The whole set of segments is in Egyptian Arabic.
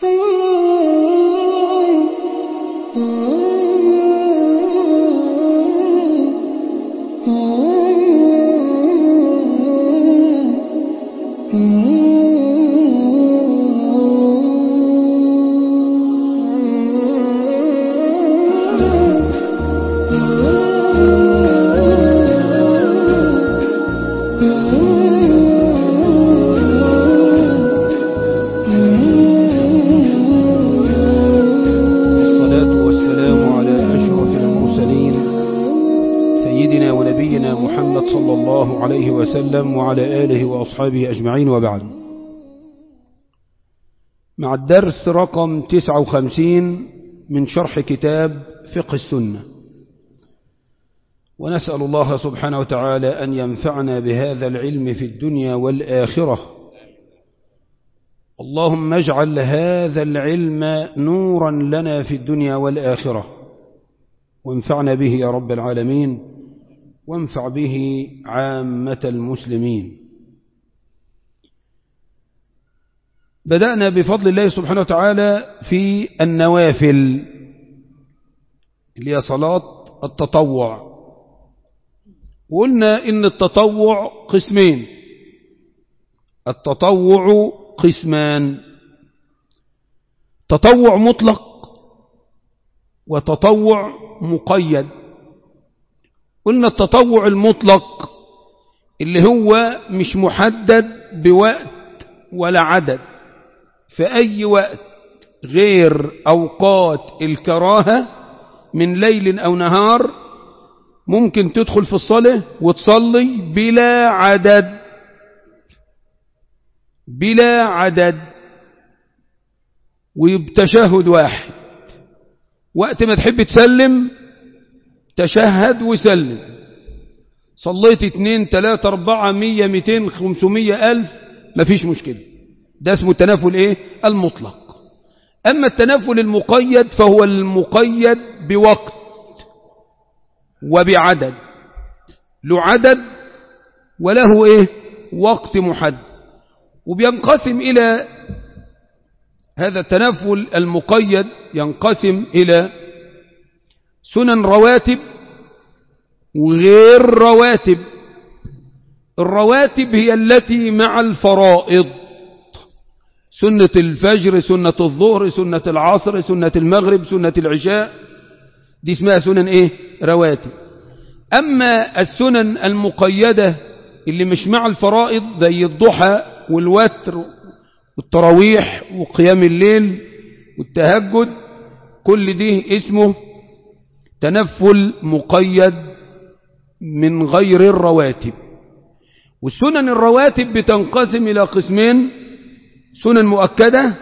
الصلاة والسلام على أشرف المرسلين سيدنا ونبينا محمد صلى الله عليه وسلم وعلى آله وأصحابه أجمعين وبعد مع الدرس رقم 59 من شرح كتاب فقه السنة ونسأل الله سبحانه وتعالى أن ينفعنا بهذا العلم في الدنيا والآخرة اللهم اجعل هذا العلم نورا لنا في الدنيا والآخرة وانفعنا به يا رب العالمين وانفع به عامة المسلمين بدأنا بفضل الله سبحانه وتعالى في النوافل اللي هي صلاة التطوع وقلنا إن التطوع قسمين التطوع قسمان تطوع مطلق وتطوع مقيد قلنا التطوع المطلق اللي هو مش محدد بوقت ولا عدد في أي وقت غير أوقات الكراهة من ليل أو نهار ممكن تدخل في الصلاة وتصلي بلا عدد بلا عدد وبتشهد واحد وقت ما تحب تسلم تشهد وسلم صليت اتنين تلاتة اربعة مية ميتين خمسمية الف مفيش مشكلة ده اسمه التنافل ايه المطلق اما التنافل المقيد فهو المقيد بوقت وبعدد له عدد وله ايه وقت محدد وبينقسم إلى هذا التنفل المقيد ينقسم إلى سنن رواتب وغير رواتب الرواتب هي التي مع الفرائض سنة الفجر سنة الظهر سنة العصر سنة المغرب سنة العشاء دي اسمها سنن ايه رواتب أما السنن المقيدة اللي مش مع الفرائض زي الضحى والوتر والتراويح وقيام الليل والتهجد كل دي اسمه تنفل مقيد من غير الرواتب والسنن الرواتب بتنقسم إلى قسمين سنن مؤكدة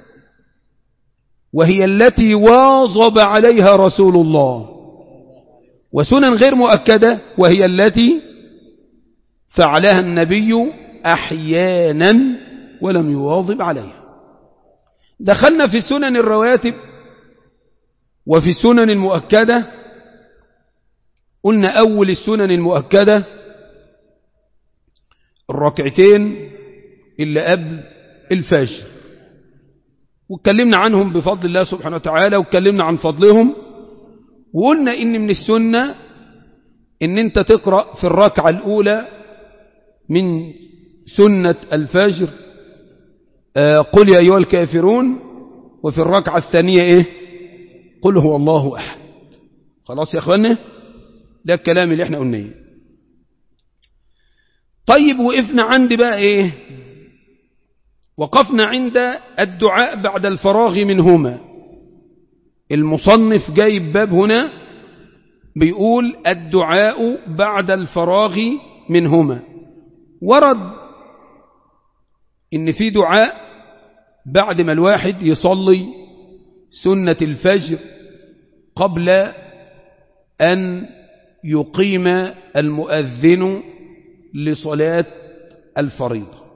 وهي التي واظب عليها رسول الله وسنن غير مؤكدة وهي التي فعلها النبي أحيانا ولم يواظب عليها دخلنا في سنن الرواتب وفي السنن المؤكدة قلنا أول السنن المؤكدة الركعتين اللي قبل الفجر واتكلمنا عنهم بفضل الله سبحانه وتعالى واتكلمنا عن فضلهم وقلنا إن من السنة إن أنت تقرأ في الركعة الأولى من سنة الفجر آه قل يا أيها الكافرون وفي الركعة الثانية إيه قل هو الله أحد خلاص يا أخوانا ده الكلام اللي احنا قلناه طيب وقفنا عند بقى إيه وقفنا عند الدعاء بعد الفراغ منهما المصنف جايب باب هنا بيقول الدعاء بعد الفراغ منهما ورد ان في دعاء بعد ما الواحد يصلي سنة الفجر قبل أن يقيم المؤذن لصلاة الفريضة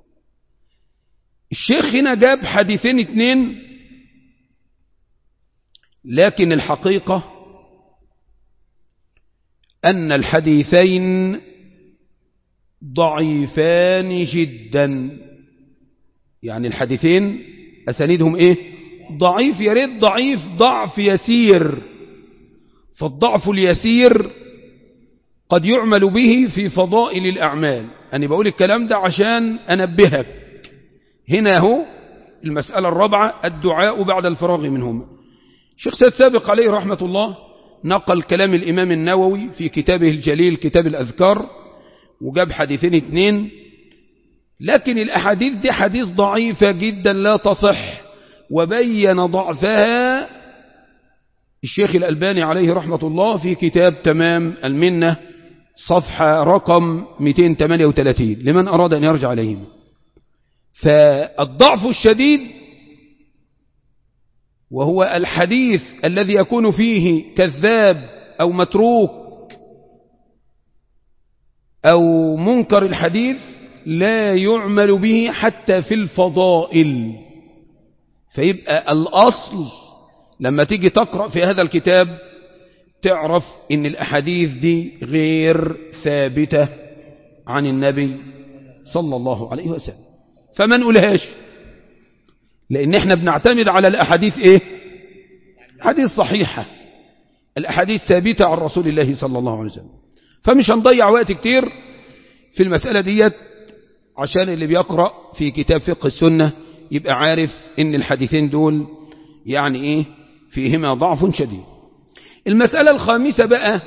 الشيخ هنا جاب حديثين اتنين لكن الحقيقة أن الحديثين ضعيفان جدا يعني الحديثين أسانيدهم إيه ضعيف يا ريت ضعيف ضعف يسير فالضعف اليسير قد يعمل به في فضائل الأعمال أنا بقول الكلام ده عشان أنبهك هنا هو المسألة الرابعة الدعاء بعد الفراغ منهما شيخ سيد سابق عليه رحمة الله نقل كلام الإمام النووي في كتابه الجليل كتاب الأذكار وجاب حديثين اثنين لكن الأحاديث دي حديث ضعيفة جدا لا تصح وبين ضعفها الشيخ الألباني عليه رحمة الله في كتاب تمام المنة صفحة رقم 238 لمن أراد أن يرجع عليهم فالضعف الشديد وهو الحديث الذي يكون فيه كذاب أو متروك أو منكر الحديث لا يعمل به حتى في الفضائل فيبقى الأصل لما تيجي تقرأ في هذا الكتاب تعرف ان الأحاديث دي غير ثابتة عن النبي صلى الله عليه وسلم فما نقولهاش لأن احنا بنعتمد على الأحاديث ايه حديث صحيحة الأحاديث ثابتة عن رسول الله صلى الله عليه وسلم فمش هنضيع وقت كتير في المسألة ديت عشان اللي بيقرأ في كتاب فقه السنة يبقى عارف ان الحديثين دول يعني ايه فيهما ضعف شديد المسألة الخامسة بقى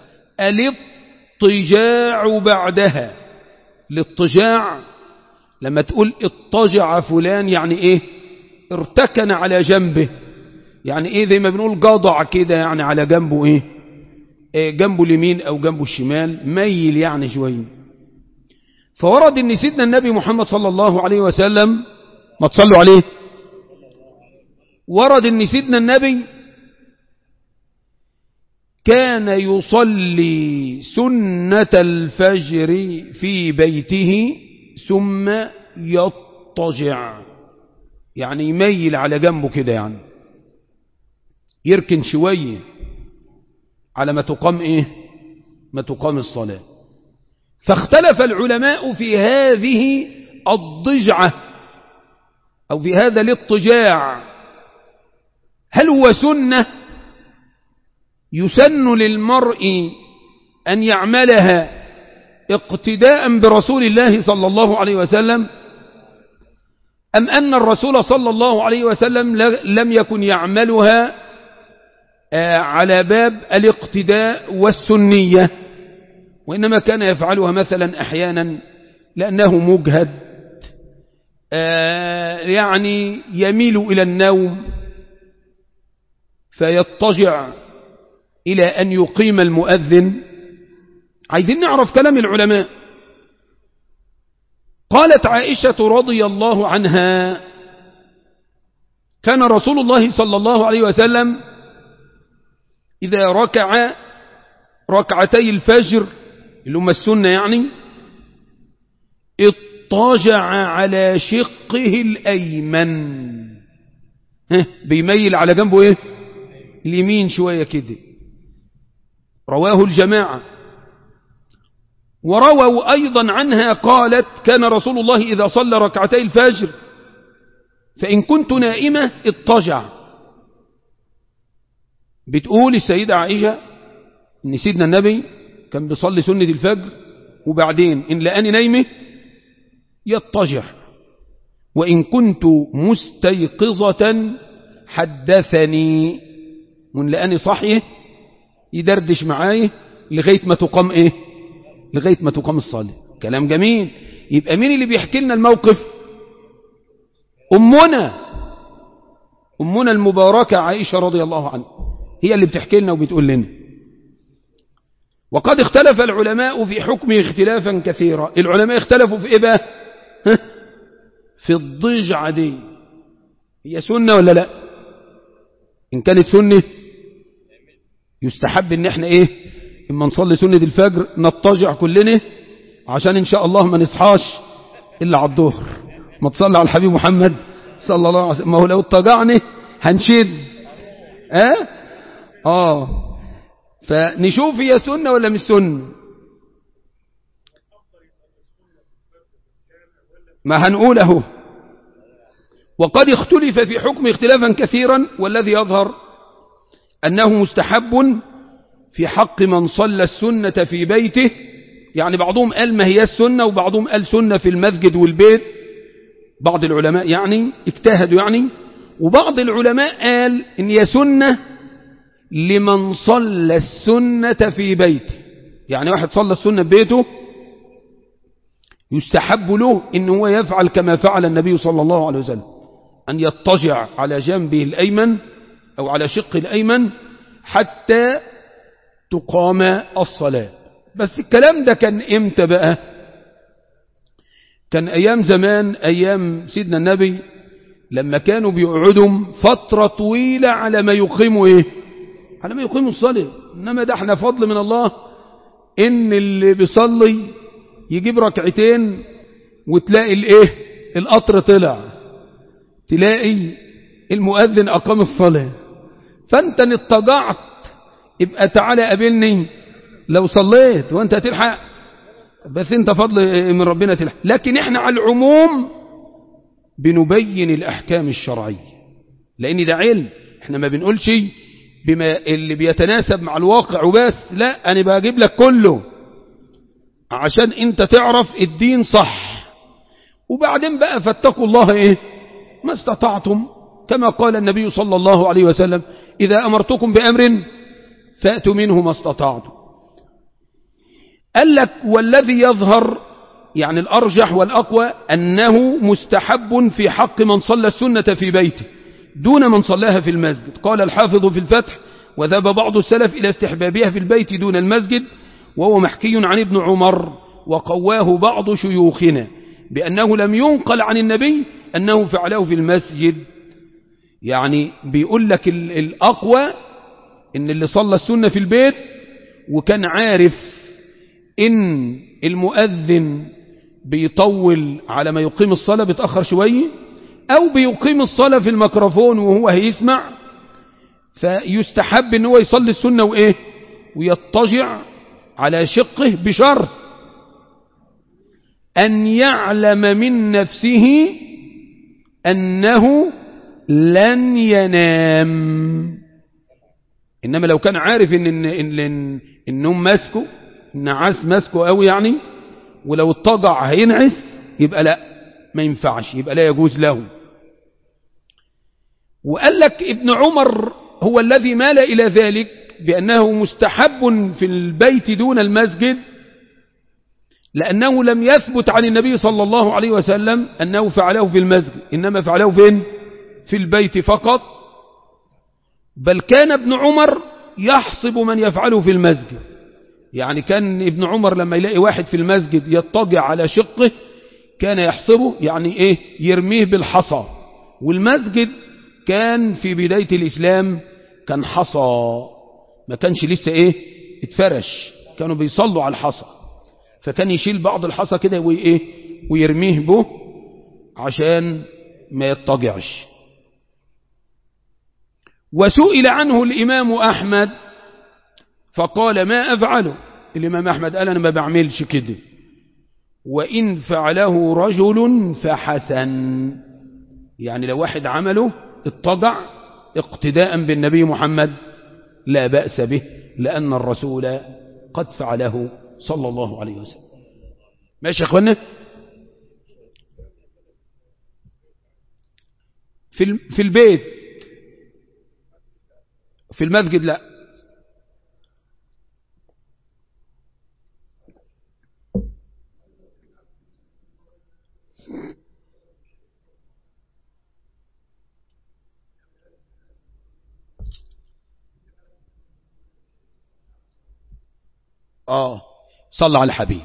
الاضطجاع بعدها الاضطجاع لما تقول اضطجع فلان يعني ايه ارتكن على جنبه يعني ايه زي ما بنقول قضع كده يعني على جنبه ايه, إيه جنبه اليمين او جنبه الشمال ميل يعني شويه فورد ان سيدنا النبي محمد صلى الله عليه وسلم ما تصلوا عليه ورد ان سيدنا النبي كان يصلي سنة الفجر في بيته ثم يضطجع يعني يميل على جنبه كده يعني يركن شوية على ما تقام ايه ما تقام الصلاة فاختلف العلماء في هذه الضجعة أو في هذا الاضطجاع هل هو سنة يسن للمرء أن يعملها اقتداء برسول الله صلى الله عليه وسلم أم أن الرسول صلى الله عليه وسلم لم يكن يعملها على باب الاقتداء والسنية وإنما كان يفعلها مثلا أحيانا لأنه مجهد يعني يميل إلى النوم فيضطجع إلى أن يقيم المؤذن عايزين نعرف كلام العلماء قالت عائشة رضي الله عنها كان رسول الله صلى الله عليه وسلم إذا ركع ركعتي الفجر اللي هم السنة يعني اضطجع على شقه الأيمن بيميل على جنبه ايه اليمين شوية كده رواه الجماعة ورووا أيضا عنها قالت كان رسول الله إذا صلى ركعتي الفجر فإن كنت نائمة اضطجع بتقول السيدة عائشة إن سيدنا النبي كان بيصلي سنة الفجر وبعدين إن لقاني نايمة يضطجع وإن كنت مستيقظة حدثني وإن لقاني صحيه يدردش معاي لغاية ما تقام إيه لغاية ما تقام الصلاة كلام جميل يبقى مين اللي بيحكي لنا الموقف أمنا أمنا المباركة عائشة رضي الله عنها هي اللي بتحكي لنا وبتقول لنا وقد اختلف العلماء في حكمه اختلافا كثيرا العلماء اختلفوا في ايه بقى في الضجعة دي هي سنة ولا لا ان كانت سنة يستحب ان احنا ايه اما نصلي سنة الفجر نضطجع كلنا عشان ان شاء الله ما نصحاش الا على الظهر ما تصلي على الحبيب محمد صلى الله عليه وسلم ما هو لو اضطجعنا هنشد اه اه فنشوف هي سنة ولا مش سنة ما هنقول اهو وقد اختلف في حكم اختلافا كثيرا والذي يظهر أنه مستحب في حق من صلى السنة في بيته يعني بعضهم قال ما هي السنة وبعضهم قال سنة في المسجد والبيت بعض العلماء يعني اجتهدوا يعني وبعض العلماء قال إن هي سنة لمن صلى السنة في بيته يعني واحد صلى السنة في بيته يستحب له إن هو يفعل كما فعل النبي صلى الله عليه وسلم أن يضطجع على جنبه الأيمن أو على شق الأيمن حتى تقام الصلاة بس الكلام ده كان إمتى بقى كان أيام زمان أيام سيدنا النبي لما كانوا بيقعدوا فترة طويلة على ما يقيموا إيه على ما يقيموا الصلاة إنما ده احنا فضل من الله إن اللي بيصلي يجيب ركعتين وتلاقي الإيه القطر طلع تلاقي المؤذن أقام الصلاة فأنت نتجعت يبقى تعالى قابلني لو صليت وأنت هتلحق بس أنت فضل من ربنا تلحق لكن إحنا على العموم بنبين الأحكام الشرعية لأن ده علم إحنا ما بنقولش بما اللي بيتناسب مع الواقع وبس لا أنا بجيب لك كله عشان أنت تعرف الدين صح وبعدين بقى فاتقوا الله إيه ما استطعتم كما قال النبي صلى الله عليه وسلم إذا أمرتكم بأمر فأتوا منه ما استطعتم قال لك والذي يظهر يعني الأرجح والأقوى أنه مستحب في حق من صلى السنة في بيته دون من صلاها في المسجد قال الحافظ في الفتح وذهب بعض السلف إلى استحبابها في البيت دون المسجد وهو محكي عن ابن عمر وقواه بعض شيوخنا بأنه لم ينقل عن النبي أنه فعله في المسجد يعني بيقول لك الأقوى إن اللي صلى السنة في البيت وكان عارف إن المؤذن بيطول على ما يقيم الصلاة بيتأخر شوية أو بيقيم الصلاة في الميكروفون وهو هيسمع فيستحب إن هو يصلي السنة وإيه ويضطجع على شقه بشرط أن يعلم من نفسه أنه لن ينام إنما لو كان عارف إن, إن, إن, إن النوم ماسكه النعاس ماسكه قوي يعني ولو اضطجع هينعس يبقى لا ما ينفعش يبقى لا يجوز له وقال لك ابن عمر هو الذي مال إلى ذلك بأنه مستحب في البيت دون المسجد لأنه لم يثبت عن النبي صلى الله عليه وسلم أنه فعله في المسجد إنما فعله فين في البيت فقط بل كان ابن عمر يحصب من يفعله في المسجد يعني كان ابن عمر لما يلاقي واحد في المسجد يضطجع على شقه كان يحصبه يعني ايه يرميه بالحصى والمسجد كان في بداية الإسلام كان حصى ما كانش لسه ايه اتفرش كانوا بيصلوا على الحصى فكان يشيل بعض الحصى كده وايه ويرميه به عشان ما يضطجعش وسئل عنه الإمام أحمد فقال ما أفعله الإمام أحمد قال أنا ما بعملش كده وإن فعله رجل فحسن يعني لو واحد عمله اتضع اقتداء بالنبي محمد لا بأس به لأن الرسول قد فعله صلى الله عليه وسلم ماشي يا أخوانا في في البيت في المسجد لا آه صلى على الحبيب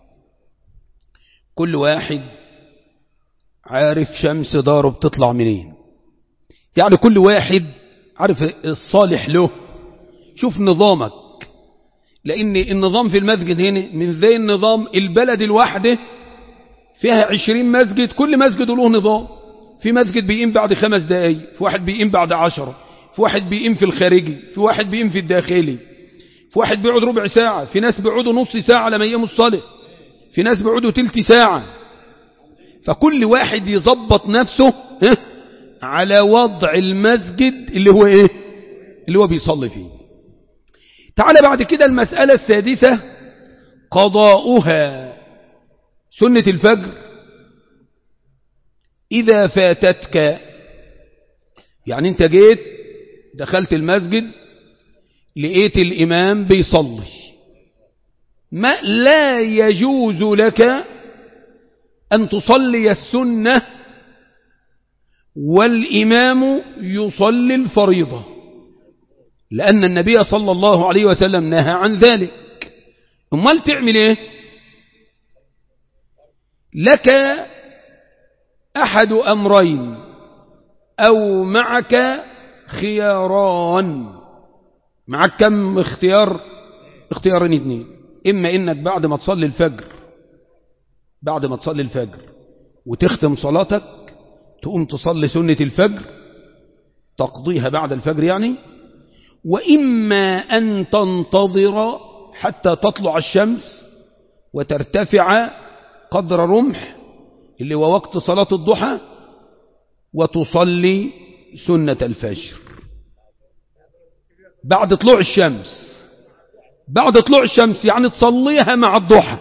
كل واحد عارف شمس داره بتطلع منين يعني كل واحد عارف الصالح له شوف نظامك لأن النظام في المسجد هنا من ذي النظام البلد الواحدة فيها عشرين مسجد كل مسجد له نظام في مسجد بيقيم بعد خمس دقايق في واحد بيقيم بعد عشرة في واحد بيقيم في الخارجي في واحد بيقيم في الداخلي في واحد بيقعد ربع ساعة في ناس بيقعدوا نص ساعة لما يقيموا الصلاة في ناس بيقعدوا تلت ساعة فكل واحد يظبط نفسه على وضع المسجد اللي هو ايه اللي هو بيصلي فيه تعال بعد كده المسألة السادسة قضاؤها سنة الفجر إذا فاتتك يعني انت جيت دخلت المسجد لقيت الإمام بيصلي ما لا يجوز لك أن تصلي السنة والإمام يصلي الفريضة لأن النبي صلى الله عليه وسلم نهى عن ذلك امال تعمل ايه لك أحد أمرين أو معك خياران معك كم اختيار اختيارين اثنين إما إنك بعد ما تصلي الفجر بعد ما تصلي الفجر وتختم صلاتك تقوم تصلي سنة الفجر تقضيها بعد الفجر يعني وإما أن تنتظر حتى تطلع الشمس وترتفع قدر رمح اللي هو وقت صلاة الضحى وتصلي سنة الفجر بعد طلوع الشمس بعد طلوع الشمس يعني تصليها مع الضحى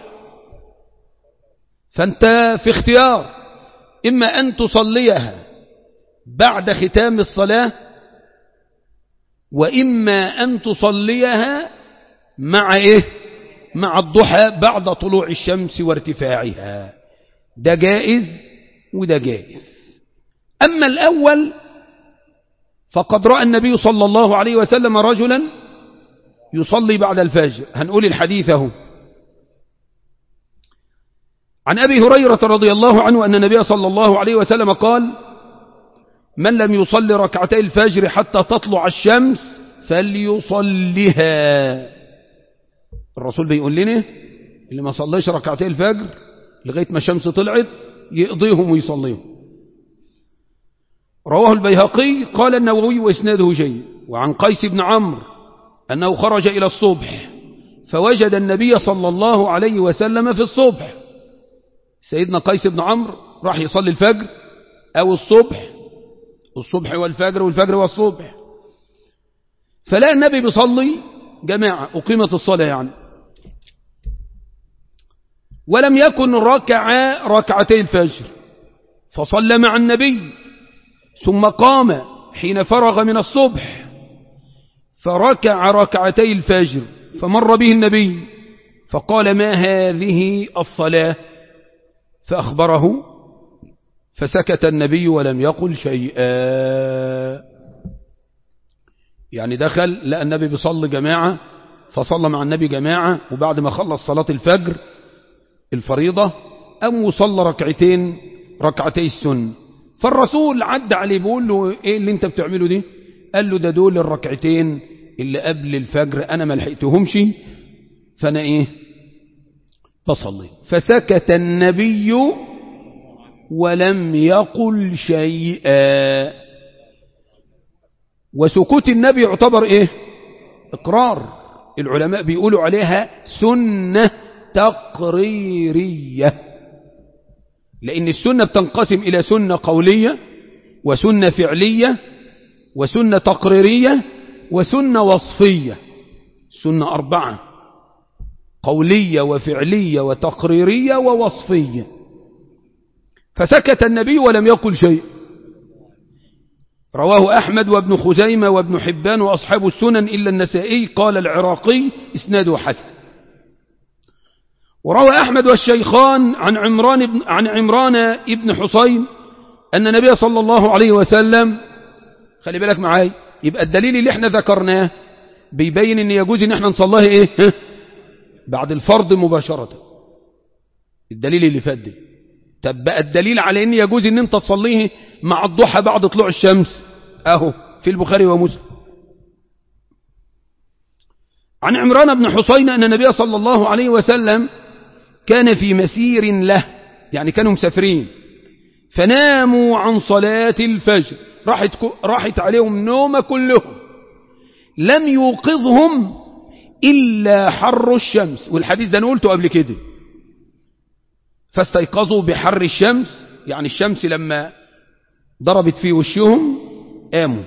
فأنت في اختيار إما أن تصليها بعد ختام الصلاة وإما أن تصليها مع إيه مع الضحى بعد طلوع الشمس وارتفاعها ده جائز وده جائز أما الأول فقد رأى النبي صلى الله عليه وسلم رجلا يصلي بعد الفجر هنقول الحديث اهو عن أبي هريرة رضي الله عنه أن النبي صلى الله عليه وسلم قال من لم يصلي ركعتي الفجر حتى تطلع الشمس فليصليها الرسول بيقول لنا اللي ما صليش ركعتي الفجر لغاية ما الشمس طلعت يقضيهم ويصليهم رواه البيهقي قال النووي وإسناده جيد وعن قيس بن عمرو أنه خرج إلى الصبح فوجد النبي صلى الله عليه وسلم في الصبح سيدنا قيس بن عمرو راح يصلي الفجر أو الصبح الصبح والفجر والفجر والصبح فلا النبي بيصلي جماعة أقيمت الصلاة يعني ولم يكن ركع ركعتي الفجر فصلى مع النبي ثم قام حين فرغ من الصبح فركع ركعتي الفجر فمر به النبي فقال ما هذه الصلاة فأخبره فسكت النبي ولم يقل شيئا يعني دخل لقى النبي بيصلي جماعة فصلى مع النبي جماعة وبعد ما خلص صلاة الفجر الفريضة أم وصلى ركعتين ركعتي السن فالرسول عد عليه بيقول له ايه اللي انت بتعمله دي قال له ده دول الركعتين اللي قبل الفجر انا ما لحقتهمش فانا ايه بصلي فسكت النبي ولم يقل شيئا وسكوت النبي يعتبر ايه اقرار العلماء بيقولوا عليها سنة تقريرية لأن السنة بتنقسم إلى سنة قولية وسنة فعلية وسنة تقريرية وسنة وصفية سنة أربعة قولية وفعلية وتقريرية ووصفية فسكت النبي ولم يقل شيء رواه أحمد وابن خزيمة وابن حبان وأصحاب السنن إلا النسائي قال العراقي اسناده حسن وروى أحمد والشيخان عن عمران بن عن عمران ابن حسين أن النبي صلى الله عليه وسلم خلي بالك معاي يبقى الدليل اللي احنا ذكرناه بيبين ان يجوز ان احنا نصليها ايه بعد الفرض مباشرة الدليل اللي فات دي طب بقى الدليل على ان يجوز ان انت تصليه مع الضحى بعد طلوع الشمس اهو في البخاري ومسلم عن عمران بن حسين أن النبي صلى الله عليه وسلم كان في مسير له يعني كانوا مسافرين فناموا عن صلاة الفجر راحت, راحت عليهم نوم كلهم لم يوقظهم إلا حر الشمس والحديث ده نقولته قبل كده فاستيقظوا بحر الشمس يعني الشمس لما ضربت في وشهم قاموا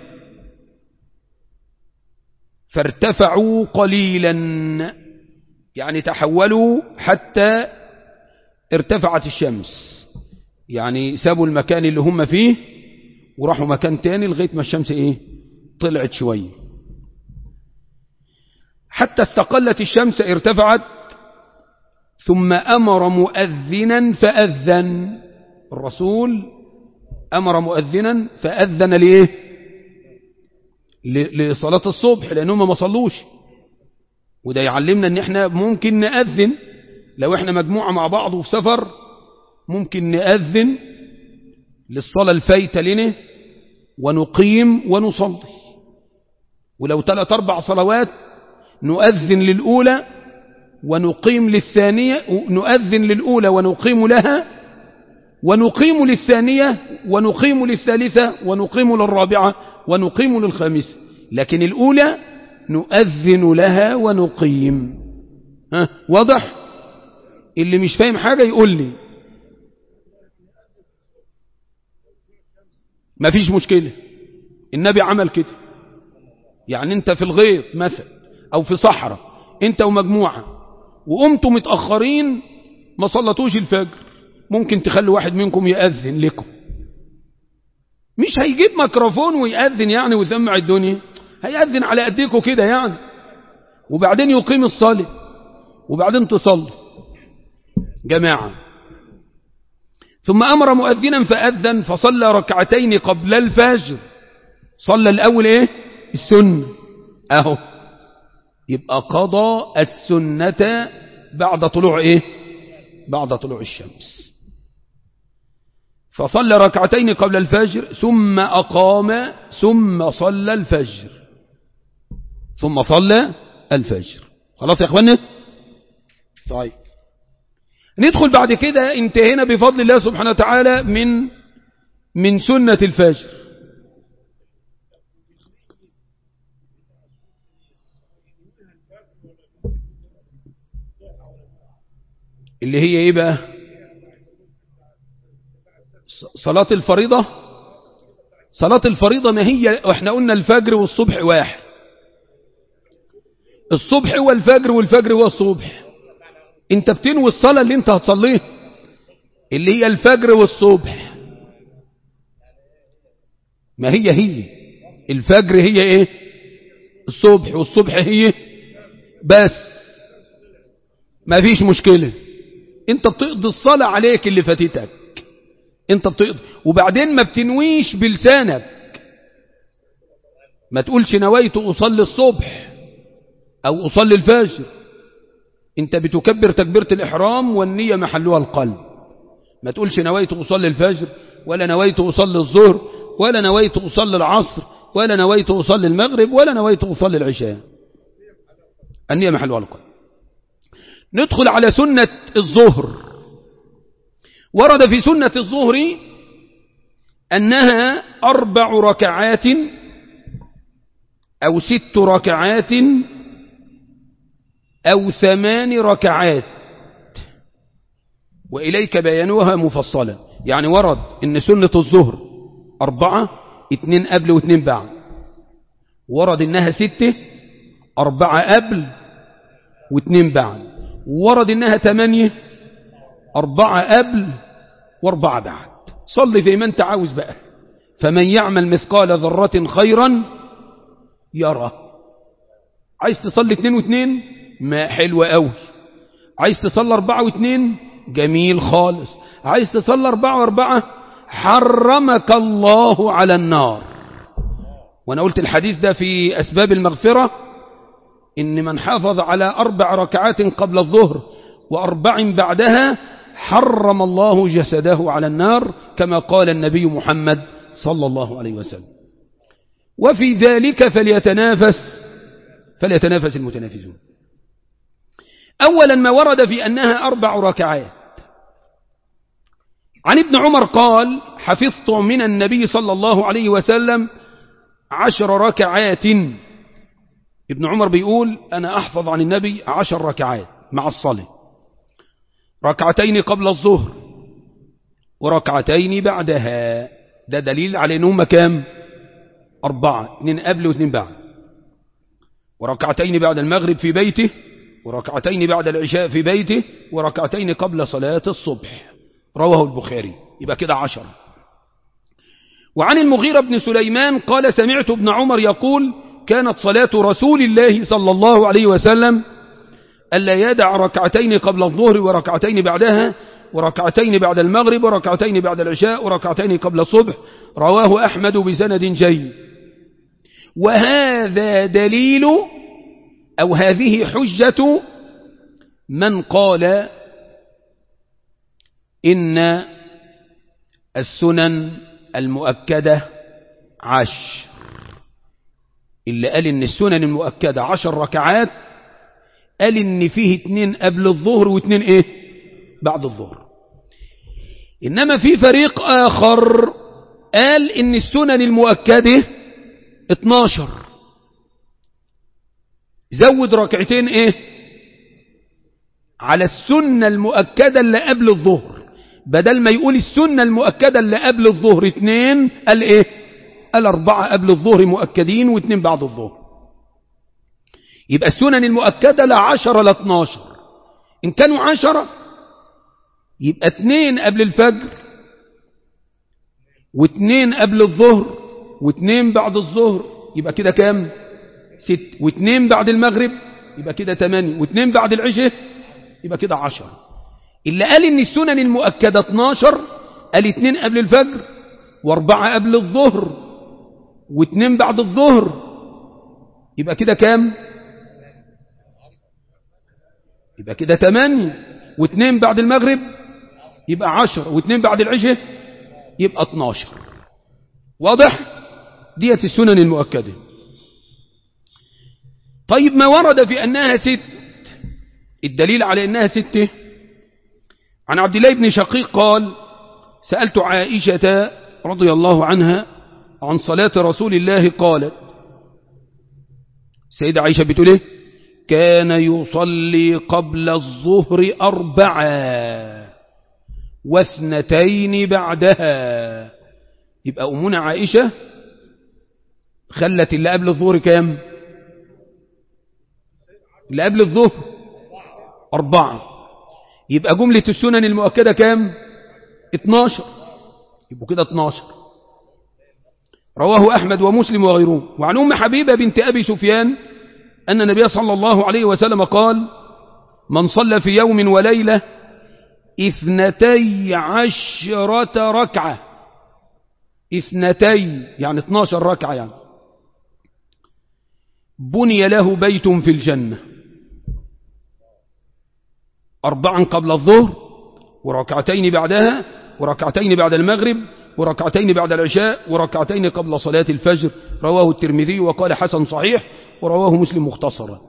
فارتفعوا قليلا يعني تحولوا حتى ارتفعت الشمس يعني سابوا المكان اللي هم فيه وراحوا مكان تاني لغاية ما الشمس ايه طلعت شوية حتى استقلت الشمس ارتفعت ثم أمر مؤذنا فأذن الرسول أمر مؤذنا فأذن ليه لصلاة الصبح لأنهم ما صلوش وده يعلمنا ان احنا ممكن نأذن لو احنا مجموعة مع بعض وفي سفر ممكن نأذن للصلاة الفايتة لنا ونقيم ونصلي ولو ثلاث أربع صلوات نؤذن للأولى ونقيم للثانية نؤذن للأولى ونقيم لها ونقيم للثانية ونقيم للثالثة ونقيم للرابعة ونقيم للخامسة لكن الأولى نؤذن لها ونقيم ها واضح اللي مش فاهم حاجة يقول لي ما فيش مشكلة النبي عمل كده يعني انت في الغيط مثلا او في صحراء انت ومجموعة وقمتوا متأخرين ما صلتوش الفجر ممكن تخلي واحد منكم يأذن لكم مش هيجيب ميكروفون ويأذن يعني ويسمع الدنيا هيأذن على أديكوا كده يعني وبعدين يقيم الصلاة وبعدين تصلي جماعة ثم أمر مؤذنا فأذن فصلى ركعتين قبل الفجر صلى الأول إيه السنة أهو يبقى قضى السنة بعد طلوع إيه بعد طلوع الشمس فصلى ركعتين قبل الفجر ثم أقام ثم صلى الفجر ثم صلى الفجر خلاص يا اخوانا طيب ندخل بعد كده انتهينا بفضل الله سبحانه وتعالى من من سنة الفجر اللي هي ايه بقى صلاة الفريضة صلاة الفريضة ما هي واحنا قلنا الفجر والصبح واحد الصبح هو الفجر والفجر هو الصبح انت بتنوي الصلاة اللي انت هتصليها اللي هي الفجر والصبح ما هي هي الفجر هي ايه الصبح والصبح هي بس ما فيش مشكلة انت بتقضي الصلاة عليك اللي فاتتك انت بتقضي وبعدين ما بتنويش بلسانك ما تقولش نويت أصلي الصبح أو أصلي الفجر انت بتكبر تكبيرة الإحرام والنية محلها القلب ما تقولش نويت أصلي الفجر ولا نويت أصلي الظهر ولا نويت أصلي العصر ولا نويت أصلي المغرب ولا نويت أصلي العشاء النية محلها القلب ندخل على سنة الظهر ورد في سنة الظهر أنها أربع ركعات أو ست ركعات أو ثمان ركعات وإليك بيانوها مفصلا يعني ورد أن سنة الظهر أربعة اتنين قبل واتنين بعد ورد أنها ستة أربعة قبل واتنين بعد ورد أنها تمانية أربعة قبل وأربعة بعد صل زي ما أنت عاوز بقى فمن يعمل مثقال ذرة خيرا يرى عايز تصلي اتنين واتنين ما حلوة قوي عايز تصلي أربعة واتنين جميل خالص عايز تصلي أربعة وأربعة حرمك الله على النار وأنا قلت الحديث ده في أسباب المغفرة إن من حافظ على أربع ركعات قبل الظهر وأربع بعدها حرم الله جسده على النار كما قال النبي محمد صلى الله عليه وسلم وفي ذلك فليتنافس فليتنافس المتنافسون أولا ما ورد في أنها أربع ركعات عن ابن عمر قال حفظت من النبي صلى الله عليه وسلم عشر ركعات ابن عمر بيقول أنا أحفظ عن النبي عشر ركعات مع الصلاة ركعتين قبل الظهر وركعتين بعدها ده دليل على ان هم كام أربعة اثنين قبل واثنين بعد وركعتين بعد المغرب في بيته وركعتين بعد العشاء في بيته وركعتين قبل صلاة الصبح رواه البخاري يبقى كده عشر وعن المغيرة بن سليمان قال سمعت ابن عمر يقول كانت صلاة رسول الله صلى الله عليه وسلم ألا يدع ركعتين قبل الظهر وركعتين بعدها وركعتين بعد المغرب وركعتين بعد العشاء وركعتين قبل الصبح رواه أحمد بسند جيد وهذا دليل أو هذه حجة من قال إن السنن المؤكدة عشر اللي قال إن السنن المؤكدة عشر ركعات قال إن فيه اتنين قبل الظهر واتنين إيه بعد الظهر إنما في فريق آخر قال إن السنن المؤكدة 12 زود ركعتين إيه على السنة المؤكدة اللي قبل الظهر بدل ما يقول السنة المؤكدة اللي قبل الظهر اتنين قال إيه قال أربعة قبل الظهر مؤكدين واتنين بعد الظهر يبقى السنن المؤكدة لا عشرة لا اتناشر إن كانوا عشرة يبقى اتنين قبل الفجر واتنين قبل الظهر واتنين بعد الظهر يبقى كده كام ست واتنين بعد المغرب يبقى كده تمانية واتنين بعد العشاء يبقى كده عشر اللي قال ان السنن المؤكدة 12 قال اتنين قبل الفجر واربعة قبل الظهر واتنين بعد الظهر يبقى كده كام يبقى كده تمانية واتنين بعد المغرب يبقى عشر واتنين بعد العشاء يبقى 12 واضح ديت السنن المؤكدة طيب ما ورد في أنها ست الدليل على أنها ستة عن عبد الله بن شقيق قال سألت عائشة رضي الله عنها عن صلاة رسول الله قالت سيدة عائشة بتقول ايه كان يصلي قبل الظهر أربعة واثنتين بعدها يبقى أمنا عائشة خلت اللي قبل الظهر كام اللي قبل الظهر أربعة يبقى جملة السنن المؤكدة كام 12 يبقوا كده 12 رواه أحمد ومسلم وغيره وعن أم حبيبة بنت أبي سفيان أن النبي صلى الله عليه وسلم قال من صلى في يوم وليلة اثنتي عشرة ركعة اثنتي يعني 12 ركعة يعني بني له بيت في الجنة أربعا قبل الظهر وركعتين بعدها وركعتين بعد المغرب وركعتين بعد العشاء وركعتين قبل صلاة الفجر رواه الترمذي وقال حسن صحيح ورواه مسلم مختصرا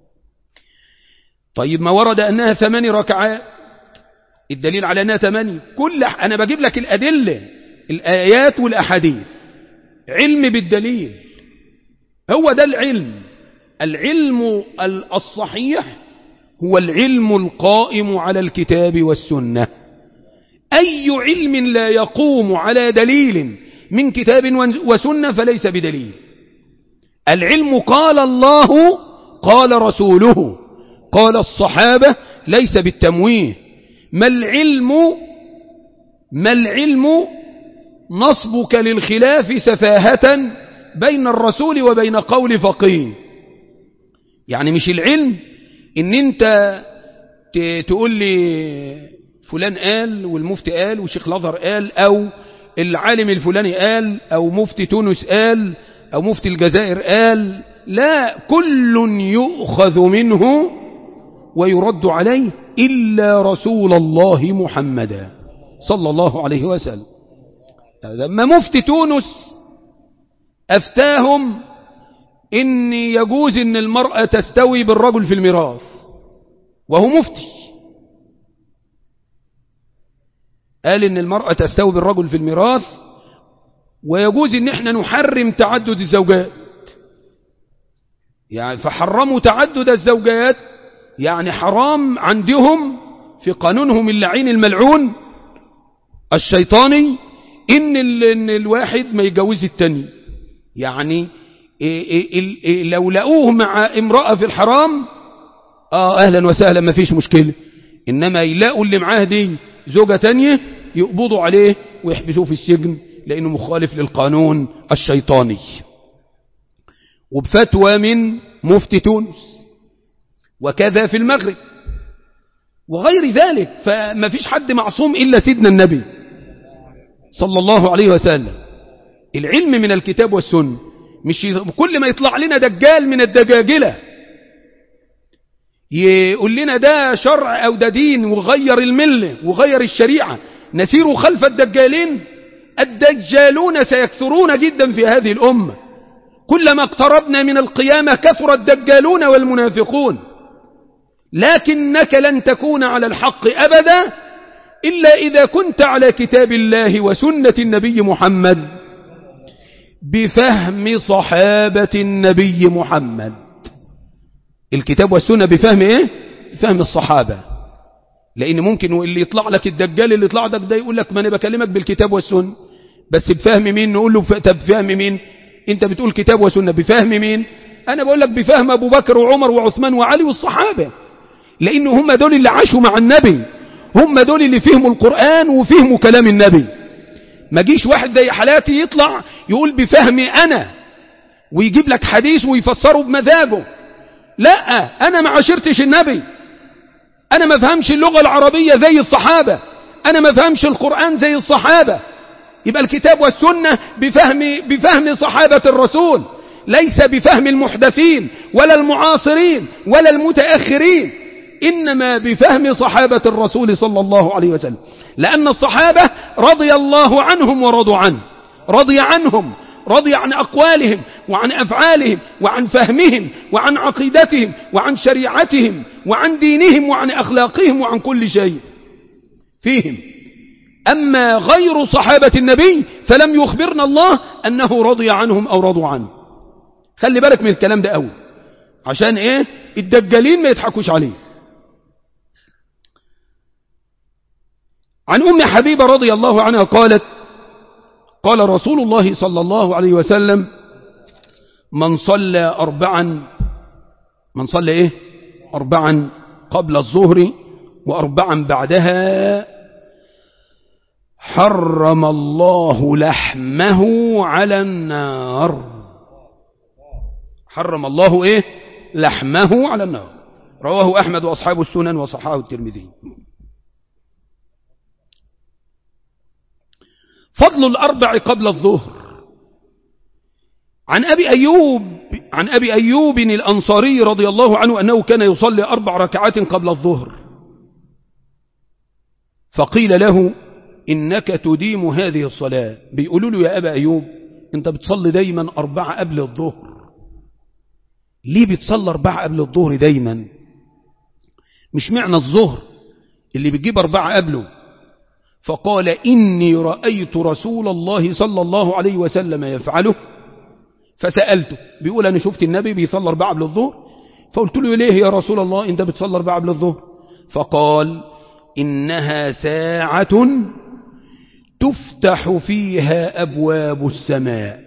طيب ما ورد أنها ثمان ركعات الدليل على أنها ثمانية كل أنا بجيب لك الأدلة الآيات والأحاديث علم بالدليل هو ده العلم العلم الصحيح هو العلم القائم على الكتاب والسنة أي علم لا يقوم على دليل من كتاب وسنة فليس بدليل العلم قال الله قال رسوله قال الصحابة ليس بالتمويه ما العلم ما العلم نصبك للخلاف سفاهة بين الرسول وبين قول فقيه يعني مش العلم ان انت تقول لي فلان قال والمفتي قال والشيخ الازهر قال او العالم الفلاني قال او مفتي تونس قال او مفتي الجزائر قال لا كل يؤخذ منه ويرد عليه إلا رسول الله محمدا صلى الله عليه وسلم لما مفتي تونس أفتاهم إن يجوز إن المرأة تستوي بالرجل في الميراث وهو مفتي قال إن المرأة تستوي بالرجل في الميراث ويجوز إن احنا نحرم تعدد الزوجات يعني فحرموا تعدد الزوجات يعني حرام عندهم في قانونهم اللعين الملعون الشيطاني إن, ال... إن الواحد ما يجوز التاني يعني إيه إيه لو لقوه مع امرأة في الحرام آه أهلا وسهلا ما فيش مشكلة إنما يلاقوا اللي معاه دي زوجة تانية يقبضوا عليه ويحبسوه في السجن لأنه مخالف للقانون الشيطاني وبفتوى من مفتي تونس وكذا في المغرب وغير ذلك فما فيش حد معصوم إلا سيدنا النبي صلى الله عليه وسلم العلم من الكتاب والسنة مش كل ما يطلع لنا دجال من الدجاجلة يقول لنا ده شرع أو ده دين وغير الملة وغير الشريعة نسير خلف الدجالين الدجالون سيكثرون جدا في هذه الأمة كلما اقتربنا من القيامة كثر الدجالون والمنافقون لكنك لن تكون على الحق أبدا إلا إذا كنت على كتاب الله وسنة النبي محمد بفهم صحابة النبي محمد الكتاب والسنة بفهم ايه بفهم الصحابة لان ممكن اللي يطلع لك الدجال اللي يطلع لك ده يقول لك ما انا بكلمك بالكتاب والسنة بس بفهم مين نقول له طب بفهم مين انت بتقول كتاب وسنة بفهم مين انا بقول لك بفهم ابو بكر وعمر وعثمان وعلي والصحابة لان هم دول اللي عاشوا مع النبي هم دول اللي فهموا القرآن وفهموا كلام النبي ما جيش واحد زي حالاتي يطلع يقول بفهمي أنا ويجيب لك حديث ويفسره بمزاجه لا أنا ما عشرتش النبي أنا ما فهمش اللغة العربية زي الصحابة أنا ما فهمش القرآن زي الصحابة يبقى الكتاب والسنة بفهم, بفهم صحابة الرسول ليس بفهم المحدثين ولا المعاصرين ولا المتأخرين إنما بفهم صحابة الرسول صلى الله عليه وسلم لأن الصحابة رضي الله عنهم ورضوا عنه رضي عنهم رضي عن أقوالهم وعن أفعالهم وعن فهمهم وعن عقيدتهم وعن شريعتهم وعن دينهم وعن أخلاقهم وعن كل شيء فيهم أما غير صحابة النبي فلم يخبرنا الله أنه رضي عنهم أو رضوا عنه خلي بالك من الكلام ده أول عشان إيه الدجالين ما يضحكوش عليه عن أم حبيبة رضي الله عنها قالت قال رسول الله صلى الله عليه وسلم من صلى أربعا من صلى إيه أربعا قبل الظهر وأربعا بعدها حرم الله لحمه على النار حرم الله إيه لحمه على النار رواه أحمد وأصحاب السنن وصححه الترمذي فضل الأربع قبل الظهر عن أبي أيوب عن أبي أيوب الأنصاري رضي الله عنه أنه كان يصلي أربع ركعات قبل الظهر فقيل له إنك تديم هذه الصلاة بيقولوا له يا أبا أيوب أنت بتصلي دايما أربعة قبل الظهر ليه بتصلي أربعة قبل الظهر دايما مش معنى الظهر اللي بتجيب أربعة قبله فقال إني رأيت رسول الله صلى الله عليه وسلم يفعله فسألته بيقول أنا شفت النبي بيصلى أربعة قبل الظهر فقلت له ليه يا رسول الله أنت بتصلى أربعة قبل الظهر فقال إنها ساعة تفتح فيها أبواب السماء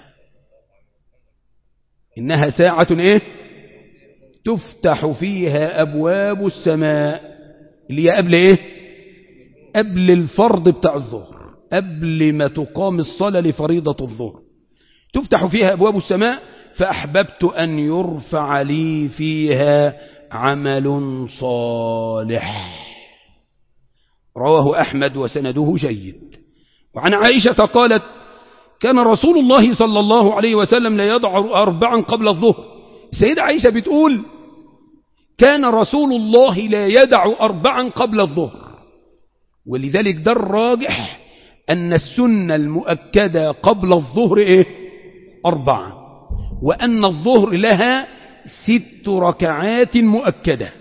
إنها ساعة إيه تفتح فيها أبواب السماء اللي هي قبل إيه قبل الفرض بتاع الظهر قبل ما تقام الصلاة لفريضة الظهر تفتح فيها أبواب السماء فأحببت أن يرفع لي فيها عمل صالح رواه أحمد وسنده جيد وعن عائشة قالت كان رسول الله صلى الله عليه وسلم لا يضع أربعا قبل الظهر السيدة عائشة بتقول كان رسول الله لا يدع أربعا قبل الظهر ولذلك ده الراجح أن السنة المؤكدة قبل الظهر إيه؟ أربعة وأن الظهر لها ست ركعات مؤكدة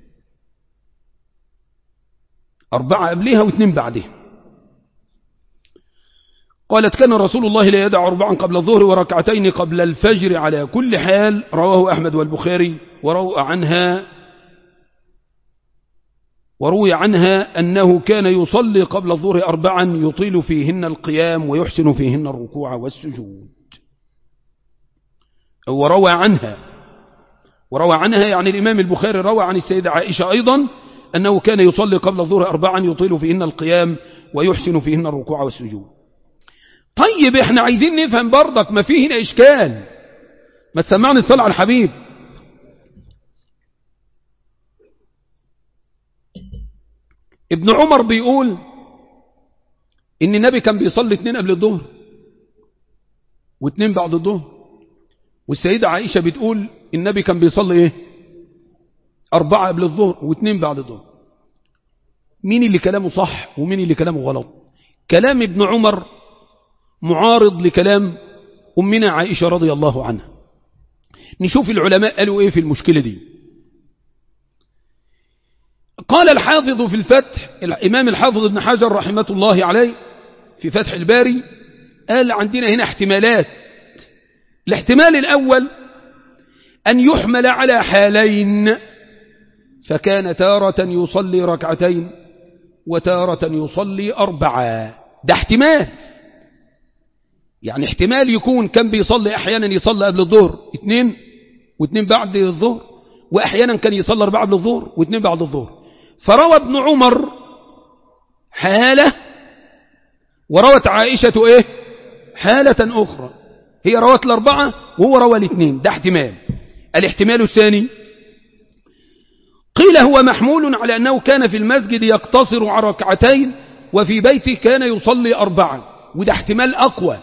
أربعة قبلها واثنين بعدها قالت كان رسول الله لا يدع أربعا قبل الظهر وركعتين قبل الفجر على كل حال رواه أحمد والبخاري وروى عنها وروي عنها أنه كان يصلي قبل الظهر أربعا يطيل فيهن القيام ويحسن فيهن الركوع والسجود وروى عنها وروى عنها يعني الإمام البخاري روى عن السيدة عائشة أيضا أنه كان يصلي قبل الظهر أربعا يطيل فيهن القيام ويحسن فيهن الركوع والسجود طيب احنا عايزين نفهم برضك ما فيه هنا إشكال ما تسمعني الصلاة على الحبيب ابن عمر بيقول ان النبي كان بيصلي اثنين قبل الظهر واثنين بعد الظهر والسيدة عائشة بتقول النبي كان بيصلي ايه أربعة قبل الظهر واثنين بعد الظهر مين اللي كلامه صح ومين اللي كلامه غلط كلام ابن عمر معارض لكلام أمنا عائشة رضي الله عنها نشوف العلماء قالوا ايه في المشكلة دي قال الحافظ في الفتح الإمام الحافظ ابن حجر رحمة الله عليه في فتح الباري قال عندنا هنا احتمالات الاحتمال الأول أن يحمل على حالين فكان تارة يصلي ركعتين وتارة يصلي أربعة ده احتمال يعني احتمال يكون كان بيصلي أحيانا يصلي قبل الظهر اثنين واثنين بعد الظهر وأحيانا كان يصلي أربعة قبل الظهر واثنين بعد الظهر فروى ابن عمر حالة وروت عائشة ايه حالة أخرى هي روت الأربعة وهو روى الاثنين ده احتمال الاحتمال الثاني قيل هو محمول على أنه كان في المسجد يقتصر على ركعتين وفي بيته كان يصلي أربعا وده احتمال أقوى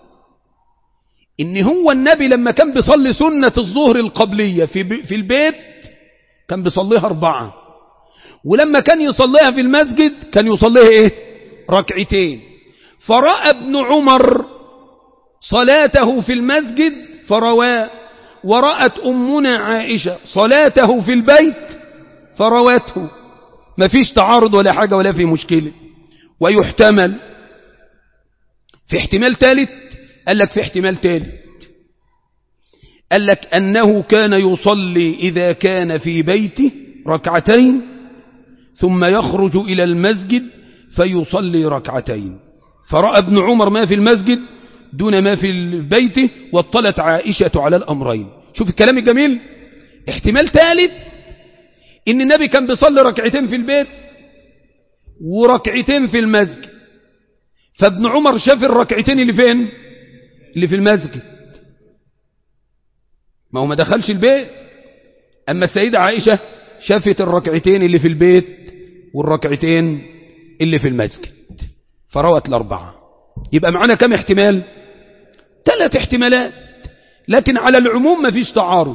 إن هو النبي لما كان بيصلي سنة الظهر القبلية في, في البيت كان بيصليها أربعة ولما كان يصليها في المسجد كان يصليها ايه ركعتين فرأى ابن عمر صلاته في المسجد فرواه ورأت أمنا عائشة صلاته في البيت فرواته ما فيش تعارض ولا حاجة ولا في مشكلة ويحتمل في احتمال ثالث قال لك في احتمال ثالث قال لك أنه كان يصلي إذا كان في بيته ركعتين ثم يخرج إلى المسجد فيصلي ركعتين فرأى ابن عمر ما في المسجد دون ما في البيت واطلت عائشة على الأمرين شوف الكلام الجميل احتمال ثالث ان النبي كان بيصلي ركعتين في البيت وركعتين في المسجد فابن عمر شاف الركعتين اللي فين اللي في المسجد ما هو ما دخلش البيت أما السيدة عائشة شافت الركعتين اللي في البيت والركعتين اللي في المسجد فروت الأربعة يبقى معنا كم احتمال ثلاث احتمالات لكن على العموم ما فيش تعارض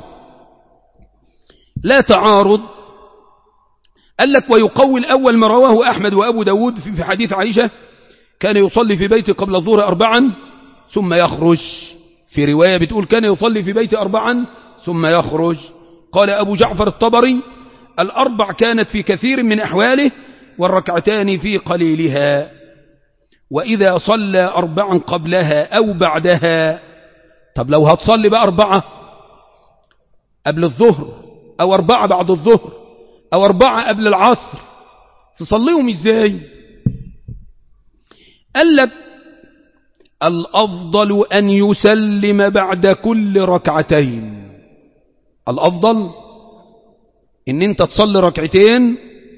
لا تعارض قال لك ويقوي الأول ما رواه أحمد وأبو داود في حديث عائشة كان يصلي في بيته قبل الظهر أربعا ثم يخرج في رواية بتقول كان يصلي في بيته أربعا ثم يخرج قال أبو جعفر الطبري الأربع كانت في كثير من أحواله والركعتان في قليلها وإذا صلى أربعا قبلها أو بعدها طب لو هتصلي بقى أربعة قبل الظهر أو أربعة بعد الظهر أو أربعة قبل العصر تصليهم إزاي قال لك الأفضل أن يسلم بعد كل ركعتين الأفضل ان انت تصلي ركعتين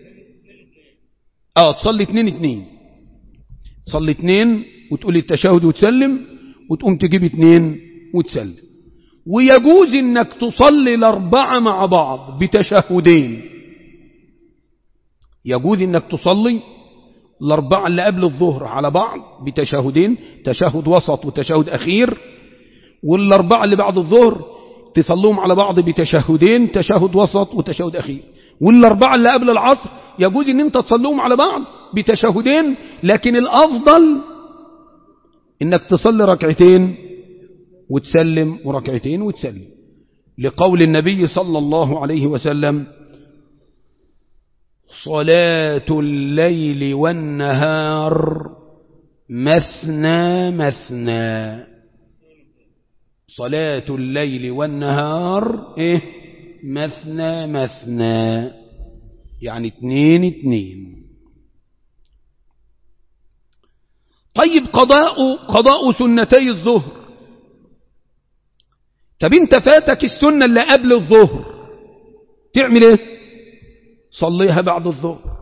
اه تصلي اتنين اتنين تصلي اتنين وتقول التشهد وتسلم وتقوم تجيب اتنين وتسلم ويجوز انك تصلي الاربعة مع بعض بتشهدين يجوز انك تصلي الاربعة اللي قبل الظهر على بعض بتشهدين تشهد وسط وتشهد اخير والاربعة اللي بعد الظهر تصلوهم على بعض بتشهدين تشهد وسط وتشهد أخير والأربعة اللي قبل العصر يجوز ان انت تصلوهم على بعض بتشهدين لكن الأفضل انك تصلي ركعتين وتسلم وركعتين وتسلم لقول النبي صلى الله عليه وسلم صلاة الليل والنهار مثنى مثنى صلاة الليل والنهار إيه مثنى مثنى يعني اتنين اتنين طيب قضاء قضاء سنتي الظهر طب انت فاتك السنة اللي قبل الظهر تعمل ايه صليها بعد الظهر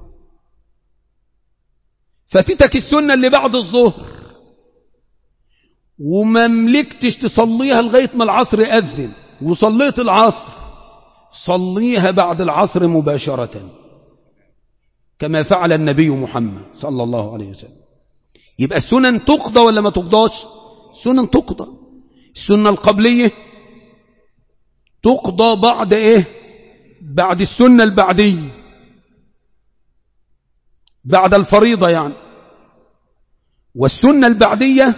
فاتتك السنة اللي بعد الظهر وما ملكتش تصليها لغاية ما العصر أذن وصليت العصر صليها بعد العصر مباشرة كما فعل النبي محمد صلى الله عليه وسلم يبقى السنن تقضى ولا ما تقضاش السنن تقضى السنة القبلية تقضى بعد ايه بعد السنة البعدية بعد الفريضة يعني والسنة البعدية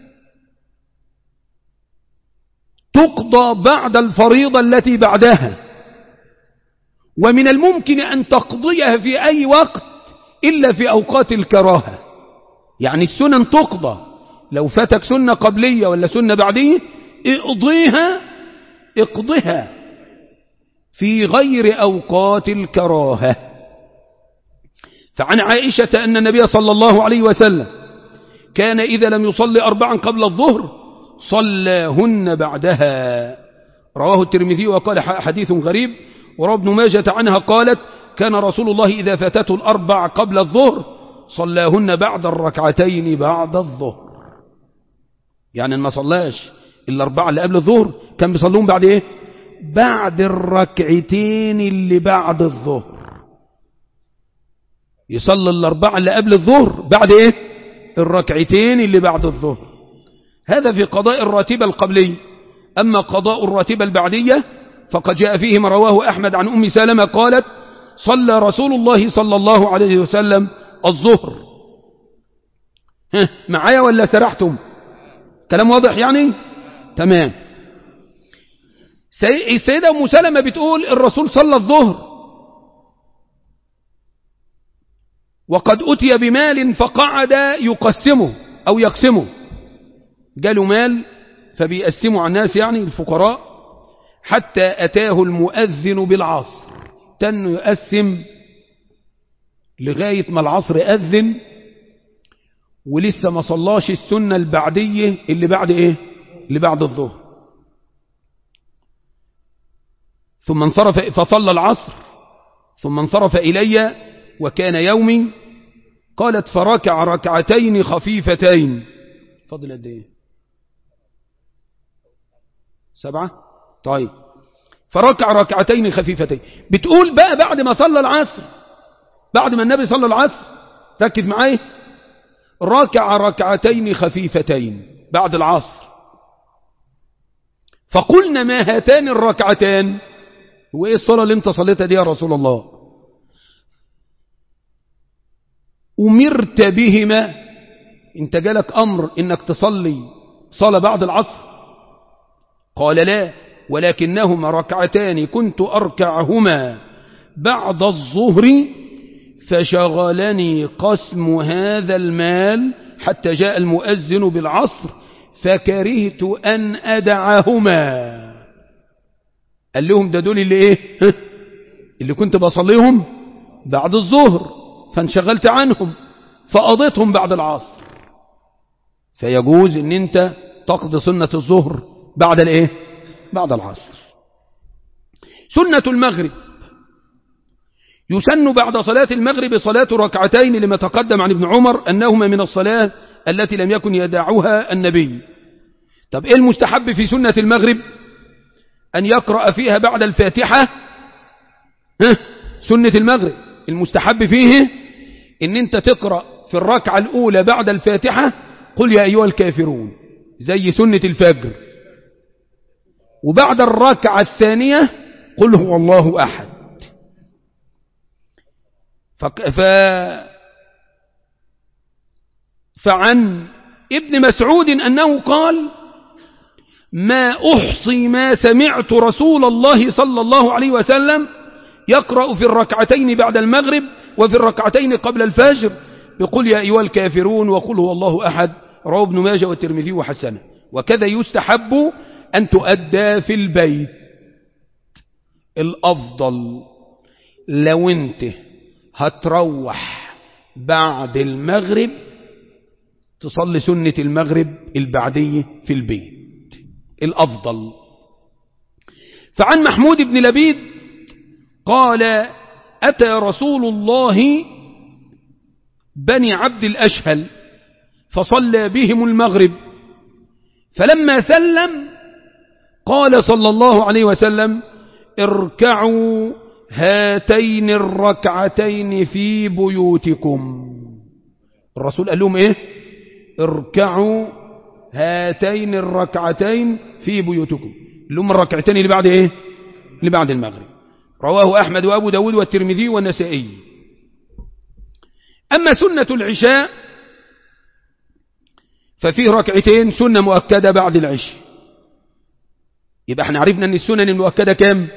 تقضى بعد الفريضة التي بعدها ومن الممكن أن تقضيها في أي وقت إلا في أوقات الكراهة يعني السنن تقضى لو فاتك سنة قبلية ولا سنة بعدية اقضيها اقضها في غير أوقات الكراهة فعن عائشة أن النبي صلى الله عليه وسلم كان إذا لم يصلي أربعا قبل الظهر صلاهن بعدها رواه الترمذي وقال حديث غريب وروى ابن ماجة عنها قالت كان رسول الله إذا فاتته الأربع قبل الظهر صلاهن بعد الركعتين بعد الظهر يعني ما صلاش الأربعة اللي قبل الظهر كان بيصلون بعد إيه بعد الركعتين اللي بعد الظهر يصلي الأربعة اللي قبل الظهر بعد إيه الركعتين اللي بعد الظهر هذا في قضاء الراتبة القبلي أما قضاء الراتبة البعدية فقد جاء فيه ما رواه أحمد عن أم سلمة قالت صلى رسول الله صلى الله عليه وسلم الظهر معايا ولا سرحتم كلام واضح يعني تمام السيدة أم سلمة بتقول الرسول صلى الظهر وقد أتي بمال فقعد يقسمه أو يقسمه جاله مال فبيقسمه على الناس يعني الفقراء حتى أتاه المؤذن بالعصر تن يقسم لغاية ما العصر أذن ولسه ما صلاش السنة البعدية اللي بعد إيه اللي بعد الظهر ثم انصرف فصلى العصر ثم انصرف إلي وكان يومي قالت فركع ركعتين خفيفتين فضل قد ايه سبعة طيب فركع ركعتين خفيفتين بتقول بقى بعد ما صلى العصر بعد ما النبي صلى العصر ركز معايا ركع ركعتين خفيفتين بعد العصر فقلنا ما هاتان الركعتان هو ايه الصلاة اللي انت صليتها دي يا رسول الله أمرت بهما انت جالك أمر انك تصلي صلاة بعد العصر قال لا ولكنهما ركعتان كنت أركعهما بعد الظهر فشغلني قسم هذا المال حتى جاء المؤذن بالعصر فكرهت أن أدعهما قال لهم ده دول اللي ايه اللي كنت بصليهم بعد الظهر فانشغلت عنهم فقضيتهم بعد العصر فيجوز ان انت تقضي سنة الظهر بعد الايه بعد العصر سنة المغرب يسن بعد صلاة المغرب صلاة ركعتين لما تقدم عن ابن عمر أنهما من الصلاة التي لم يكن يدعها النبي طب ايه المستحب في سنة المغرب أن يقرأ فيها بعد الفاتحة سنة المغرب المستحب فيه ان انت تقرأ في الركعة الأولى بعد الفاتحة قل يا أيها الكافرون زي سنة الفجر وبعد الركعة الثانية قل هو الله أحد ف... فعن ابن مسعود أنه قال ما أحصي ما سمعت رسول الله صلى الله عليه وسلم يقرأ في الركعتين بعد المغرب وفي الركعتين قبل الفجر بقول يا أيها الكافرون وقل هو الله أحد رواه ابن ماجه والترمذي وحسنه وكذا يستحب أن تؤدى في البيت الأفضل لو انت هتروح بعد المغرب تصلي سنة المغرب البعدية في البيت الأفضل فعن محمود بن لبيد قال أتى رسول الله بني عبد الأشهل فصلى بهم المغرب فلما سلم قال صلى الله عليه وسلم اركعوا هاتين الركعتين في بيوتكم الرسول قال لهم ايه اركعوا هاتين الركعتين في بيوتكم اللي هم الركعتين اللي بعد ايه اللي بعد المغرب رواه أحمد وأبو داود والترمذي والنسائي أما سنة العشاء ففيه ركعتين سنة مؤكدة بعد العشاء يبقى احنا عرفنا ان السنن المؤكدة كام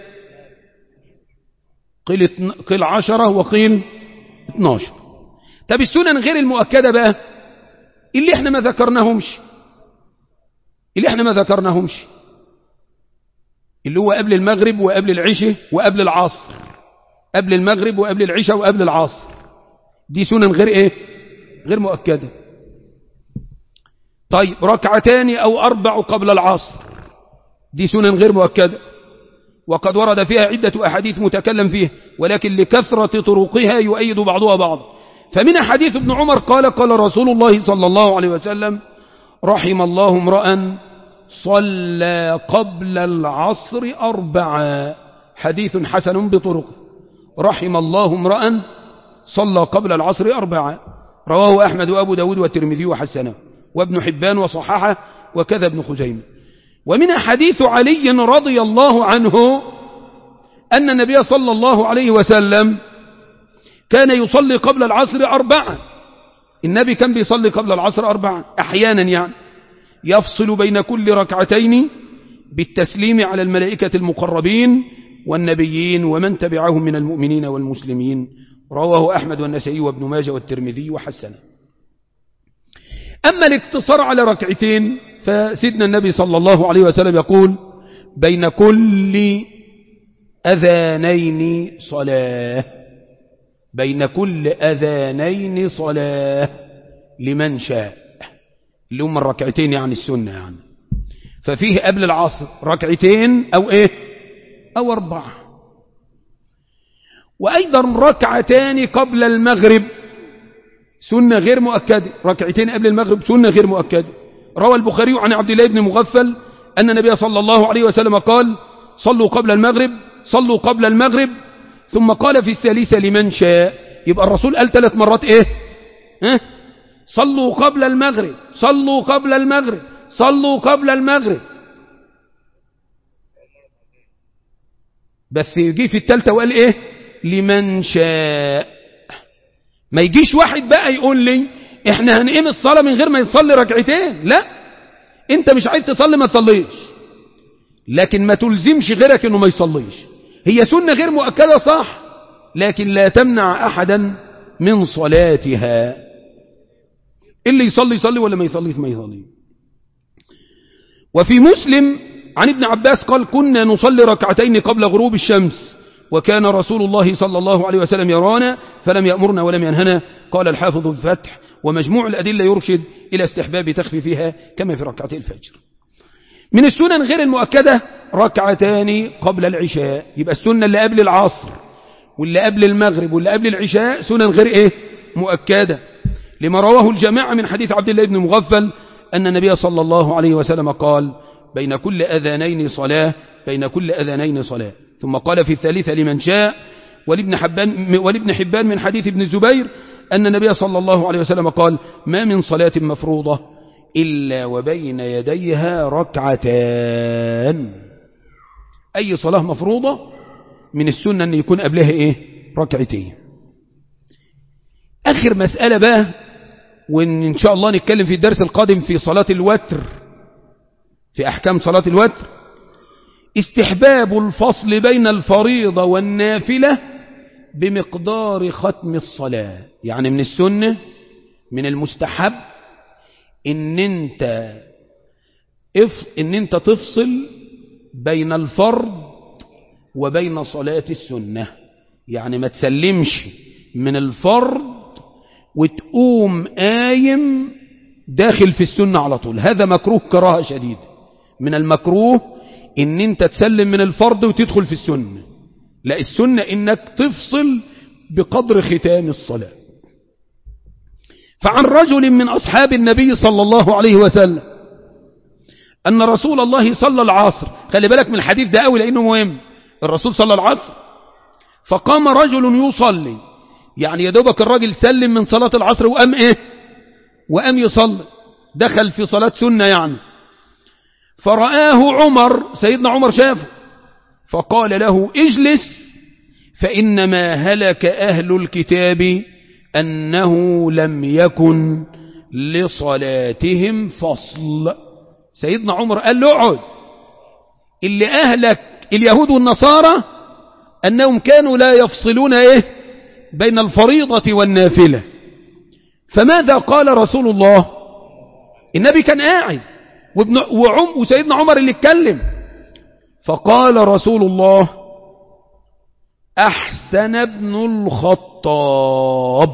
قيل, قيل عشرة وقيل اتناشر طب السنن غير المؤكدة بقى اللي احنا ما ذكرناهمش اللي احنا ما ذكرناهمش اللي هو قبل المغرب وقبل العشاء وقبل العصر قبل المغرب وقبل العشاء وقبل العصر دي سنن غير ايه غير مؤكدة طيب ركعتان او اربع قبل العصر دي سنن غير مؤكدة وقد ورد فيها عدة أحاديث متكلم فيها ولكن لكثرة طرقها يؤيد بعضها بعض فمن حديث ابن عمر قال قال رسول الله صلى الله عليه وسلم رحم الله امرأ صلى قبل العصر أربعا حديث حسن بطرق رحم الله امرأ صلى قبل العصر أربعا رواه أحمد وأبو داود والترمذي وحسنه وابن حبان وصححه وكذا ابن خزيمة ومن حديث علي رضي الله عنه أن النبي صلى الله عليه وسلم كان يصلي قبل العصر أربعا النبي كان بيصلي قبل العصر أربعا أحيانا يعني يفصل بين كل ركعتين بالتسليم على الملائكة المقربين والنبيين ومن تبعهم من المؤمنين والمسلمين رواه أحمد والنسائي وابن ماجه والترمذي وحسنه أما الاقتصار على ركعتين فسيدنا النبي صلى الله عليه وسلم يقول بين كل أذانين صلاة بين كل أذانين صلاة لمن شاء اللي هم الركعتين يعني السنة يعني ففيه قبل العصر ركعتين أو إيه أو أربعة وأيضا ركعتان قبل المغرب سنة غير مؤكدة ركعتين قبل المغرب سنة غير مؤكدة روى البخاري عن عبد الله بن مغفل أن النبي صلى الله عليه وسلم قال صلوا قبل المغرب صلوا قبل المغرب ثم قال في الثالثة لمن شاء يبقى الرسول قال ثلاث مرات ايه ها؟ صلوا قبل المغرب صلوا قبل المغرب صلوا قبل المغرب بس يجي في الثالثة وقال ايه لمن شاء ما يجيش واحد بقى يقول لي احنا هنقيم الصلاة من غير ما يصلي ركعتين لا انت مش عايز تصلي ما تصليش لكن ما تلزمش غيرك انه ما يصليش هي سنة غير مؤكدة صح لكن لا تمنع احدا من صلاتها اللي يصلي يصلي ولا ما يصليش ما يصلي وفي مسلم عن ابن عباس قال كنا نصلي ركعتين قبل غروب الشمس وكان رسول الله صلى الله عليه وسلم يرانا فلم يأمرنا ولم ينهنا قال الحافظ الفتح ومجموع الأدلة يرشد إلى استحباب تخفيفها كما في ركعتي الفجر من السنن غير المؤكدة ركعتان قبل العشاء يبقى السنة اللي قبل العصر واللي قبل المغرب واللي قبل العشاء سنن غير إيه مؤكدة لما رواه الجماعة من حديث عبد الله بن مغفل أن النبي صلى الله عليه وسلم قال بين كل أذانين صلاة بين كل أذانين صلاة ثم قال في الثالثة لمن شاء ولابن حبان, ولابن حبان من حديث ابن الزبير أن النبي صلى الله عليه وسلم قال ما من صلاة مفروضة إلا وبين يديها ركعتان أي صلاة مفروضة من السنة أن يكون قبلها إيه ركعتين آخر مسألة بقى وإن شاء الله نتكلم في الدرس القادم في صلاة الوتر في أحكام صلاة الوتر استحباب الفصل بين الفريضة والنافلة بمقدار ختم الصلاة يعني من السنة من المستحب ان انت اف ان انت تفصل بين الفرض وبين صلاة السنة يعني ما تسلمش من الفرض وتقوم قايم داخل في السنة على طول هذا مكروه كراهة شديدة من المكروه ان انت تسلم من الفرض وتدخل في السنة لا السنة انك تفصل بقدر ختام الصلاة فعن رجل من أصحاب النبي صلى الله عليه وسلم أن رسول الله صلى العصر خلي بالك من الحديث ده قوي لأنه مهم الرسول صلى العصر فقام رجل يصلي يعني يا دوبك الراجل سلم من صلاة العصر وقام إيه وقام يصلي دخل في صلاة سنة يعني فرآه عمر سيدنا عمر شافه فقال له اجلس فإنما هلك أهل الكتاب أنه لم يكن لصلاتهم فصل سيدنا عمر قال له اقعد اللي أهلك اليهود والنصارى أنهم كانوا لا يفصلون إيه بين الفريضة والنافلة فماذا قال رسول الله النبي كان قاعد وابن وعم وسيدنا عمر اللي اتكلم فقال رسول الله أحسن ابن الخطاب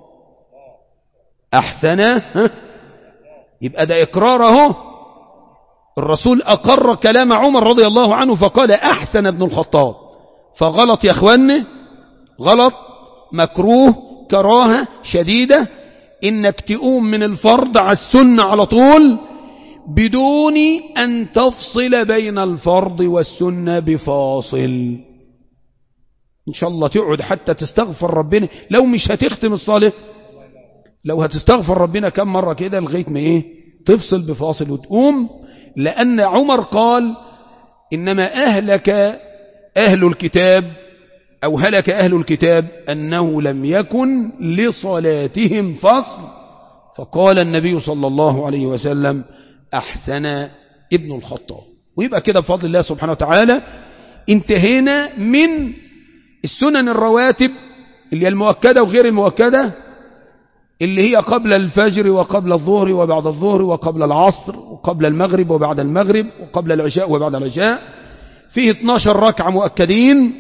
أحسن ها؟ يبقى ده إقراره الرسول أقر كلام عمر رضي الله عنه فقال أحسن ابن الخطاب فغلط يا أخواني غلط مكروه كراهة شديدة إنك تقوم من الفرض على السنة على طول بدون أن تفصل بين الفرض والسنة بفاصل إن شاء الله تقعد حتى تستغفر ربنا لو مش هتختم الصلاة لو هتستغفر ربنا كم مرة كده لغاية ما إيه تفصل بفاصل وتقوم لأن عمر قال إنما أهلك أهل الكتاب أو هلك أهل الكتاب أنه لم يكن لصلاتهم فصل فقال النبي صلى الله عليه وسلم أحسن ابن الخطاب ويبقى كده بفضل الله سبحانه وتعالى انتهينا من السنن الرواتب اللي هي المؤكدة وغير المؤكدة اللي هي قبل الفجر وقبل الظهر وبعد الظهر وقبل العصر وقبل المغرب وبعد المغرب وقبل العشاء وبعد العشاء فيه 12 ركعة مؤكدين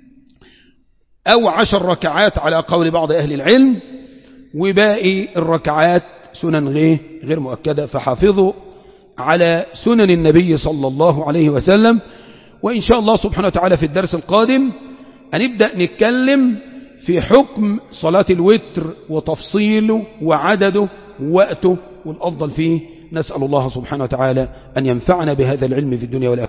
أو عشر ركعات على قول بعض أهل العلم وباقي الركعات سنن غير, غير مؤكدة فحافظوا على سنن النبي صلى الله عليه وسلم وإن شاء الله سبحانه وتعالى في الدرس القادم هنبدأ نتكلم في حكم صلاة الوتر وتفصيله وعدده ووقته والأفضل فيه نسأل الله سبحانه وتعالى أن ينفعنا بهذا العلم في الدنيا والآخرة